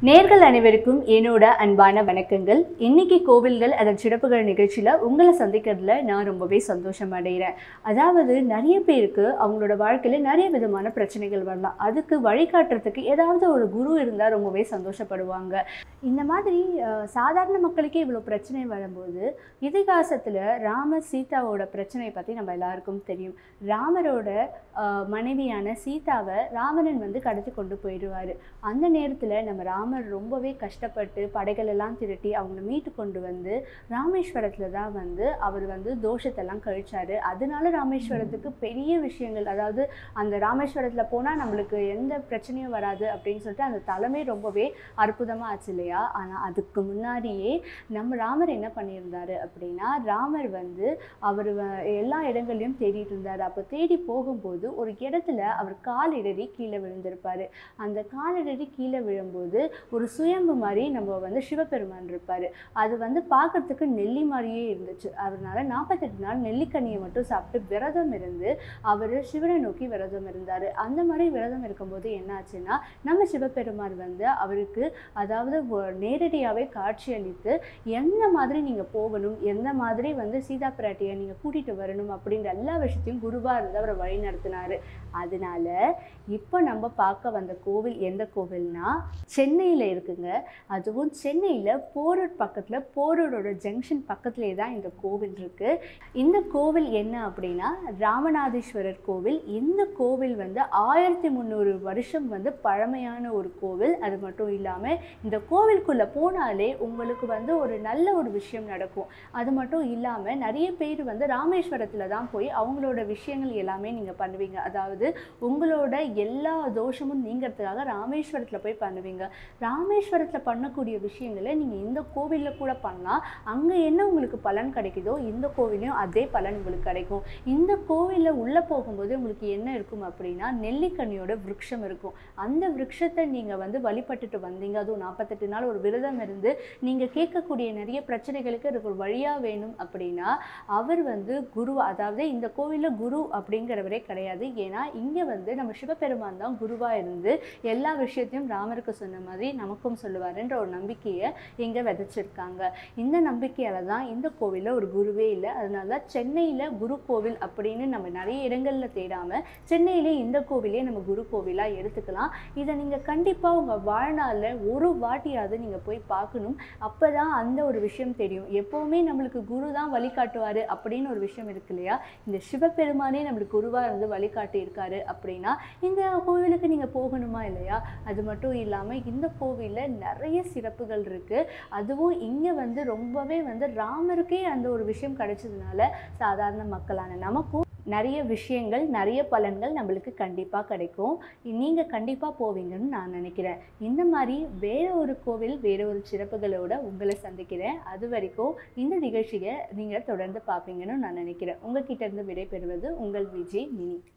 நேர்கள் அனைவருக்கும் என்னோட அன்பான வணக்கங்கள் இன்னைக்கு கோவில்கள் அதன் சிறப்புகள் நிகழ்ச்சியில் உங்களை சந்திக்கிறதுல நான் ரொம்பவே சந்தோஷம் அடைகிறேன் அதாவது நிறைய பேருக்கு அவங்களோட வாழ்க்கையில் நிறைய விதமான பிரச்சனைகள் வரலாம் அதுக்கு வழிகாட்டுறதுக்கு ஏதாவது ஒரு குரு இருந்தால் ரொம்பவே சந்தோஷப்படுவாங்க இந்த மாதிரி அஹ், சாதாரண மக்களுக்கே இவ்வளோ பிரச்சனை வரும்போது இதிகாசத்தில் ராமர் சீதாவோட பிரச்சனையை பற்றி நம்ம எல்லாருக்கும் தெரியும் ராமரோட அஹ், மனைவியான சீதாவை ராவணன் வந்து கடத்தி கொண்டு போயிடுவார் அந்த நேரத்தில் நம்ம ராமர் ரொம்பவே கஷ்டப்பட்டு படைகள் எல்லாம் திரட்டி அவங்கள மீட்டு கொண்டு வந்து ராமேஸ்வரத்தில் தான் வந்து அவர் வந்து தோஷத்தெல்லாம் கழிச்சாரு அதனால ராமேஸ்வரத்துக்கு பெரிய விஷயங்கள் அதாவது அந்த ராமேஸ்வரத்தில் போனால் நம்மளுக்கு எந்த பிரச்சனையும் வராது அப்படின்னு சொல்லிட்டு அந்த தலைமை ரொம்பவே அற்புதமாக ஆச்சு இல்லையா ஆனால் அதுக்கு முன்னாடியே நம்ம ராமர் என்ன பண்ணியிருந்தாரு அப்படின்னா ராமர் வந்து அவர் வ- எல்லா இடங்களையும் தேடிட்டு இருந்தார் அப்போ தேடி போகும்போது ஒரு இடத்துல அவர் கால் இடறி கீழே விழுந்திருப்பாரு அந்த காலடி கீழே விழும்போது ஒரு சுயம்பு மாதிரி நம்ம வந்து சிவபெருமான் இருப்பார் அது வந்து பார்க்கறதுக்கு நெல்லி மாதிரியே இருந்துச்சு அதனால நாற்பத்தெட்டு நாள் நெல்லிக்கனியை மட்டும் சாப்பிட்டு விரதம் இருந்து அவர் சிவனை நோக்கி விரதம் இருந்தார் அந்த மாதிரி விரதம் இருக்கும்போது என்ன ஆச்சுன்னா நம்ம சிவபெருமான் வந்து அவருக்கு அதாவது வ- நேரடியாகவே காட்சியளித்து எந்த மாதிரி நீங்கள் போகணும் எந்த மாதிரி வந்து சீதா பிராட்டியை நீங்கள் கூட்டிகிட்டு வரணும் அப்படின்ற எல்லா விஷயத்தையும் குருவாக இருந்து அவரை வழி நடத்தினார் அதனால இப்போ நம்ம பார்க்க வந்த கோவில் எந்த கோவில்னா சென்னையில் இருக்குங்க அதுவும் சென்னையில் போரூர் பக்கத்தில் போரூரோட ஜங்ஷன் பக்கத்துலேயே தான் இந்த கோவில் இருக்குது இந்த கோவில் என்ன அப்படின்னா ராமநாதீஸ்வரர் கோவில் இந்த கோவில் வந்து ஆயிரத்தி முந்நூறு வருஷம் வந்து பழமையான ஒரு கோவில் அது மட்டும் இல்லாமல் இந்த கோவிலுக்குள்ளே போனாலே உங்களுக்கு வந்து ஒரு நல்ல ஒரு விஷயம் நடக்கும் அது மட்டும் இல்லாமல் நிறைய பேர் வந்து ராமேஸ்வரத்தில் தான் போய் அவங்களோட விஷயங்கள் எல்லாமே நீங்கள் பண்ணுவீங்க அதாவது உங்களோட எல்லா தோஷமும் நீங்கிறதுக்காக ராமேஸ்வரத்தில் போய் பண்ணுவீங்க ராமேஸ்வரத்தில் பண்ணக்கூடிய விஷயங்களை நீங்கள் இந்த கோவிலில் கூட பண்ணலாம் அங்கே என்ன உங்களுக்கு பலன் கிடைக்குதோ இந்த கோவிலையும் அதே பலன் உங்களுக்கு கிடைக்கும் இந்த கோவிலில் உள்ளே போகும்போது உங்களுக்கு என்ன இருக்கும் அப்படின்னா நெல்லிக்கனியோட விருட்சம் இருக்கும் அந்த விருட்சத்தை நீங்கள் வந்து வழிபட்டுட்டு வந்தீங்க அதுவும் நாற்பத்தெட்டு நாள் ஒரு விரதம் இருந்து நீங்கள் கேட்கக்கூடிய நிறைய பிரச்சனைகளுக்கு அதுக்கு ஒரு வழியாக வேணும் அப்படின்னா அவர் வந்து குரு அதாவது இந்த கோவிலில் குரு அப்படிங்கிறவரே கிடையாது ஏன்னா இங்கே வந்து நம்ம சிவபெருமான் தான் குருவாக இருந்து எல்லா விஷயத்தையும் ராமருக்கு சொன்ன மாதிரி நமக்கும் சொல்லுவாருன்ற ஒரு நம்பிக்கையை இங்கே விதைச்சிருக்காங்க இந்த நம்பிக்கையால் தான் இந்த கோவிலில் ஒரு குருவே இல்லை அதனால தான் சென்னையில் குரு கோவில் அப்படின்னு நம்ம நிறைய இடங்களில் தேடாமல் சென்னையிலே இந்த கோவிலே நம்ம குரு கோவிலாக எடுத்துக்கலாம் இதை நீங்கள் கண்டிப்பாக உங்கள் வாழ்நாளில் ஒரு வாட்டியாவது நீங்கள் போய் பார்க்கணும் அப்போ தான் அந்த ஒரு விஷயம் தெரியும் எப்போவுமே நம்மளுக்கு குரு தான் வழிகாட்டுவார் அப்படின்னு ஒரு விஷயம் இருக்கு இல்லையா இந்த சிவபெருமானே நம்மளுக்கு குருவாக இருந்து வழிகாட்டி இருக்காரு அப்படின்னா இந்த கோவிலுக்கு நீங்கள் போகணுமா இல்லையா அது மட்டும் இல்லாமல் இந்த கோவிலில் நிறைய சிறப்புகள் இருக்குது அதுவும் இங்கே வந்து ரொம்பவே வந்து ராமருக்கே அந்த ஒரு விஷயம் கிடைச்சதுனால சாதாரண மக்களான நமக்கும் நிறைய விஷயங்கள் நிறைய பலன்கள் நம்மளுக்கு கண்டிப்பாக கிடைக்கும் நீங்கள் கண்டிப்பாக போவீங்கன்னு நான் நினைக்கிறேன் இந்த மாதிரி வேற ஒரு கோவில் வேற ஒரு சிறப்புகளோட உங்களை சந்திக்கிறேன் அது வரைக்கும் இந்த நிகழ்ச்சியை நீங்கள் தொடர்ந்து பார்ப்பீங்கன்னு நான் நினைக்கிறேன் உங்ககிட்ட இருந்து விடைபெறுவது உங்கள் விஜய் மினி